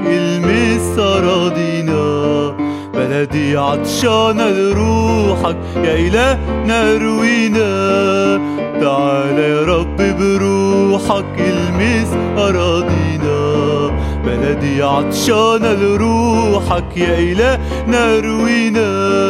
المس أراضينا بلدي عطشانة لروحك يا إلهنا اروينا تعال يا رب بروحك المس أراضينا بلدي عطشانة لروحك يا إلهنا اروينا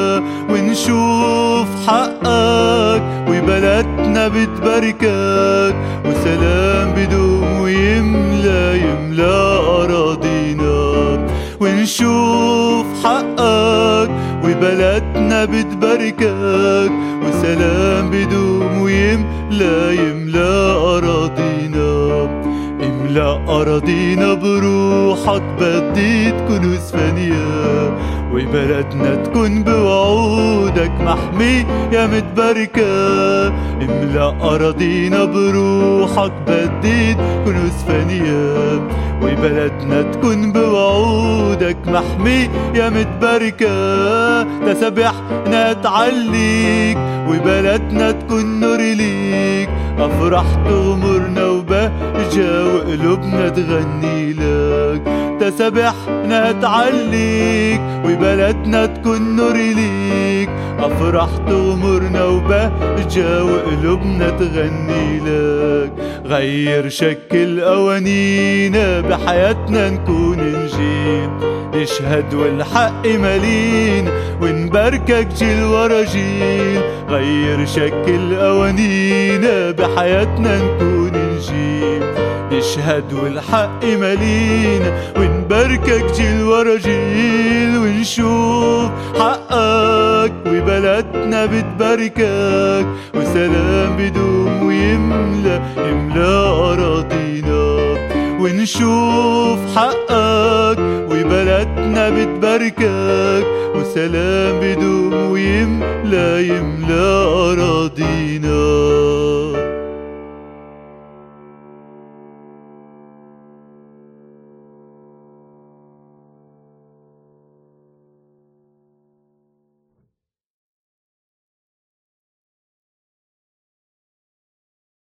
ونشوف حقك وبلدنا بتباركك وسلام بدوم ويملى يملى أراضينا ونشوف حقك وبلدنا بتباركك وسلام بدوم ويملى يملى أراضينا املأ أراضينا بروحك بديت كنوز فانية وبلدنا تكون بوعودك محمي يا متباركة املأ أراضينا بروحك بديت كنوز فانية وبلدنا تكون بوعودك محمي يا متباركة تسبحنا تعليك وبلدنا تكون نور ليك أفرح تغمرنا وبهجة وقلوبنا تغني لك تسبحنا تعليك وبلدنا تكون نور ليك أفرح تغمرنا وبهجة وقلوبنا تغني لك غير شكل قوانينا بحياتنا نكون نجيل نشهد والحق مالين ونباركك جيل ورا جيل غير شكل قوانينا بحياتنا نكون نجيل نشهد والحق مالينا ونباركك جيل ورا جيل ونشوف حقك وبلدنا بتباركك وسلام بدوم ويملى يملى أراضينا ونشوف حقك وبلدنا بتباركك وسلام بدوم ويملى يملى أراضينا